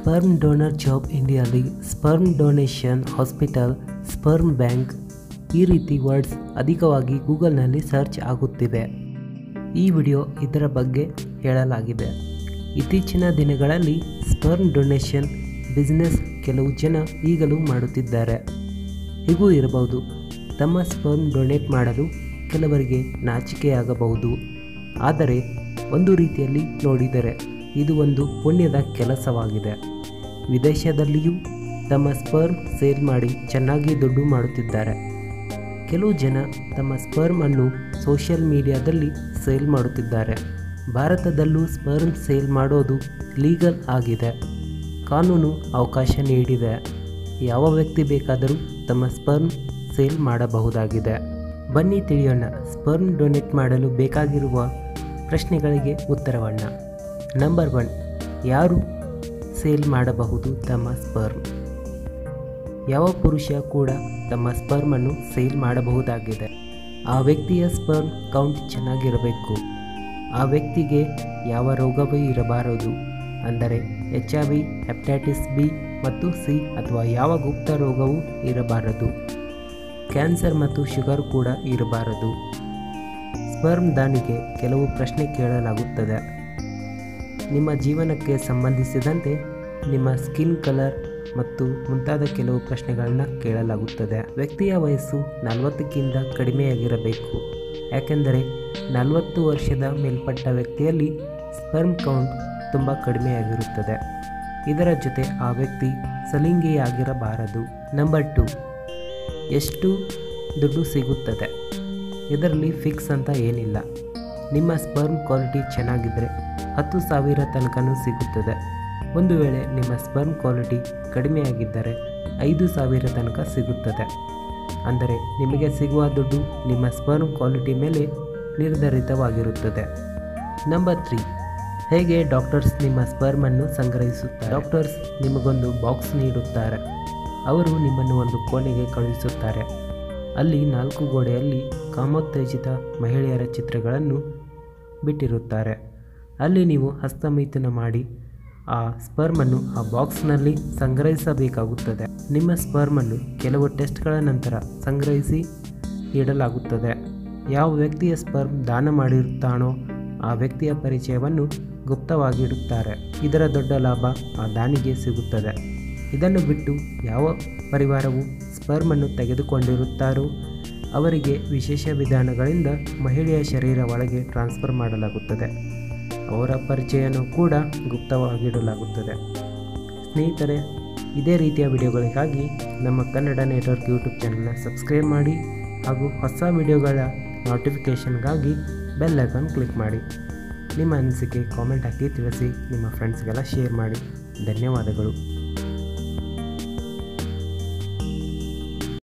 sperm donor job ಇಂಡಿಯಾಲಿ sperm donation hospital sperm bank ಈ ರೀತಿ ವರ್ಡ್ಸ್ ಅಧಿಕವಾಗಿ ಗೂಗಲ್ನಲ್ಲಿ ಸರ್ಚ್ ಆಗುತ್ತಿವೆ ಈ ವಿಡಿಯೋ ಇದರ ಬಗ್ಗೆ ಹೇಳಲಾಗಿದೆ ಇತ್ತೀಚಿನ ದಿನಗಳಲ್ಲಿ ಸ್ಪರ್ಮ್ ಡೊನೇಷನ್ ಬಿಸ್ನೆಸ್ ಕೆಲವು ಜನ ಈಗಲೂ ಮಾಡುತ್ತಿದ್ದಾರೆ ಹೀಗೂ ಇರಬಹುದು ತಮ್ಮ ಸ್ಪರ್ಮ್ ಡೊನೇಟ್ ಮಾಡಲು ಕೆಲವರಿಗೆ ನಾಚಿಕೆಯಾಗಬಹುದು ಆದರೆ ಒಂದು ರೀತಿಯಲ್ಲಿ ನೋಡಿದರೆ ಇದು ಒಂದು ಪುಣ್ಯದ ಕೆಲಸವಾಗಿದೆ ವಿದೇಶದಲ್ಲಿಯೂ ತಮ್ಮ ಸ್ಪರ್ಮ್ ಸೇಲ್ ಮಾಡಿ ಚೆನ್ನಾಗಿ ದುಡ್ಡು ಮಾಡುತ್ತಿದ್ದಾರೆ ಕೆಲವು ಜನ ತಮ್ಮ ಸ್ಪರ್ಮ್ ಅನ್ನು ಸೋಷಿಯಲ್ ಮೀಡಿಯಾದಲ್ಲಿ ಸೇಲ್ ಮಾಡುತ್ತಿದ್ದಾರೆ ಭಾರತದಲ್ಲೂ ಸ್ಪರ್ಮ್ ಸೇಲ್ ಮಾಡೋದು ಲೀಗಲ್ ಆಗಿದೆ ಕಾನೂನು ಅವಕಾಶ ನೀಡಿದೆ ಯಾವ ವ್ಯಕ್ತಿ ಬೇಕಾದರೂ ತಮ್ಮ ಸ್ಪರ್ಮ್ ಸೇಲ್ ಮಾಡಬಹುದಾಗಿದೆ ಬನ್ನಿ ತಿಳಿಯೋಣ ಸ್ಪರ್ಮ್ ಡೊನೇಟ್ ಮಾಡಲು ಬೇಕಾಗಿರುವ ಪ್ರಶ್ನೆಗಳಿಗೆ ಉತ್ತರವಣ್ಣ ನಂಬರ್ ಒನ್ ಯಾರು ಸೇಲ್ ಮಾಡಬಹುದು ತಮ್ಮ ಸ್ಪರ್ಮ್ ಯಾವ ಪುರುಷ ಕೂಡ ತಮ್ಮ ಸ್ಪರ್ಮನ್ನು ಸೇಲ್ ಮಾಡಬಹುದಾಗಿದೆ ಆ ವ್ಯಕ್ತಿಯ ಸ್ಪರ್ಮ್ ಕೌಂಟ್ ಚೆನ್ನಾಗಿರಬೇಕು ಆ ವ್ಯಕ್ತಿಗೆ ಯಾವ ರೋಗವೂ ಇರಬಾರದು ಅಂದರೆ H I V hepatitis B ಮತ್ತು ಸಿ ಅಥವಾ ಯಾವ ಗುಪ್ತ ರೋಗವೂ ಇರಬಾರದು ಕ್ಯಾನ್ಸರ್ ಮತ್ತು ಶುಗರ್ ಕೂಡ ಇರಬಾರದು ಸ್ಪರ್ಮ್ ದಾನಿಗೆ ಕೆಲವು ಪ್ರಶ್ನೆ ಕೇಳಲಾಗುತ್ತದೆ ನಿಮ್ಮ ಜೀವನಕ್ಕೆ ಸಂಬಂಧಿಸಿದಂತೆ ನಿಮ್ಮ ಸ್ಕಿನ್ ಕಲರ್ ಮತ್ತು ಮುಂತಾದ ಕೆಲವು ಪ್ರಶ್ನೆಗಳನ್ನು ಕೇಳಲಾಗುತ್ತದೆ ವ್ಯಕ್ತಿಯ ವಯಸ್ಸು ನಲವತ್ತಕ್ಕಿಂತ ಕಡಿಮೆಯಾಗಿರಬೇಕು ಯಾಕೆಂದರೆ ನಲವತ್ತು ವರ್ಷದ ಮೇಲ್ಪಟ್ಟ ವ್ಯಕ್ತಿಯಲ್ಲಿ ಸ್ಪರ್ಮ್ ಕೌಂಟ್ ತುಂಬ ಕಡಿಮೆಯಾಗಿರುತ್ತದೆ ಇದರ ಜೊತೆ ಆ ವ್ಯಕ್ತಿ ಸಲಿಂಗಿಯಾಗಿರಬಾರದು ನಂಬರ್ ಟು ಎಷ್ಟು ದುಡ್ಡು ಸಿಗುತ್ತದೆ ಇದರಲ್ಲಿ ಫಿಕ್ಸ್ ಅಂತ ಏನಿಲ್ಲ ನಿಮ್ಮ ಸ್ಪರ್ಮ್ ಕ್ವಾಲಿಟಿ ಚೆನ್ನಾಗಿದ್ದರೆ ಹತ್ತು ಸಾವಿರ ತನಕನೂ ಸಿಗುತ್ತದೆ ಒಂದು ವೇಳೆ ನಿಮ್ಮ ಸ್ಪರ್ಮ್ ಕ್ವಾಲಿಟಿ ಕಡಿಮೆಯಾಗಿದ್ದರೆ ಐದು ಸಾವಿರ ತನಕ ಸಿಗುತ್ತದೆ ಅಂದರೆ ನಿಮಗೆ ಸಿಗುವ ದುಡ್ಡು ನಿಮ್ಮ ಸ್ಪರ್ಮ್ ಕ್ವಾಲಿಟಿ ಮೇಲೆ ನಿರ್ಧರಿತವಾಗಿರುತ್ತದೆ ನಂಬರ್ ತ್ರೀ ಹೇಗೆ ಡಾಕ್ಟರ್ಸ್ ನಿಮ್ಮ ಸ್ಪರ್ಮನ್ನು ಸಂಗ್ರಹಿಸುತ್ತಾರೆ ಡಾಕ್ಟರ್ಸ್ ನಿಮಗೊಂದು ಬಾಕ್ಸ್ ನೀಡುತ್ತಾರೆ ಅವರು ನಿಮ್ಮನ್ನು ಒಂದು ಕೋಣೆಗೆ ಕಳುಹಿಸುತ್ತಾರೆ ಅಲ್ಲಿ ನಾಲ್ಕು ಗೋಡೆಯಲ್ಲಿ ಕಾಮೋತ್ತೇಜಿತ ಮಹಿಳೆಯರ ಚಿತ್ರಗಳನ್ನು ಬಿಟ್ಟಿರುತ್ತಾರೆ ಅಲ್ಲಿ ನೀವು ಹಸ್ತಮೈಥುನ ಮಾಡಿ ಆ ಸ್ಪರ್ಮನ್ನು ಆ ಬಾಕ್ಸ್ನಲ್ಲಿ ಸಂಗ್ರಹಿಸಬೇಕಾಗುತ್ತದೆ ನಿಮ್ಮ ಸ್ಪರ್ಮನ್ನು ಕೆಲವು ಟೆಸ್ಟ್ಗಳ ನಂತರ ಸಂಗ್ರಹಿಸಿ ಇಡಲಾಗುತ್ತದೆ ಯಾವ ವ್ಯಕ್ತಿಯ ಸ್ಪರ್ಮ್ ದಾನ ಮಾಡಿರುತ್ತಾನೋ ಆ ವ್ಯಕ್ತಿಯ ಪರಿಚಯವನ್ನು ಗುಪ್ತವಾಗಿಡುತ್ತಾರೆ ಇದರ ದೊಡ್ಡ ಲಾಭ ಆ ದಾನಿಗೆ ಸಿಗುತ್ತದೆ ಇದನ್ನು ಬಿಟ್ಟು ಯಾವ ಪರಿವಾರವು ಸ್ಪರ್ಮನ್ನು ತೆಗೆದುಕೊಂಡಿರುತ್ತಾರೋ ಅವರಿಗೆ ವಿಶೇಷ ವಿಧಾನಗಳಿಂದ ಮಹಿಳೆಯ ಶರೀರ ಒಳಗೆ ಟ್ರಾನ್ಸ್ಫರ್ ಮಾಡಲಾಗುತ್ತದೆ ಅವರ ಪರಿಚಯನೂ ಕೂಡ ಗುಪ್ತವಾಗಿಡಲಾಗುತ್ತದೆ ಸ್ನೇಹಿತರೆ ಇದೇ ರೀತಿಯ ವಿಡಿಯೋಗಳಿಗಾಗಿ ನಮ್ಮ ಕನ್ನಡ ನೆಟ್ವರ್ಕ್ ಯೂಟ್ಯೂಬ್ ಚಾನಲ್ನ ಸಬ್ಸ್ಕ್ರೈಬ್ ಮಾಡಿ ಹಾಗೂ ಹೊಸ ವಿಡಿಯೋಗಳ ನೋಟಿಫಿಕೇಷನ್ಗಾಗಿ ಬೆಲ್ ಐಕಾನ್ ಕ್ಲಿಕ್ ಮಾಡಿ ನಿಮ್ಮ ಅನಿಸಿಕೆ ಕಾಮೆಂಟ್ ಹಾಕಿ ತಿಳಿಸಿ ನಿಮ್ಮ ಫ್ರೆಂಡ್ಸ್ಗೆಲ್ಲ ಶೇರ್ ಮಾಡಿ ಧನ್ಯವಾದಗಳು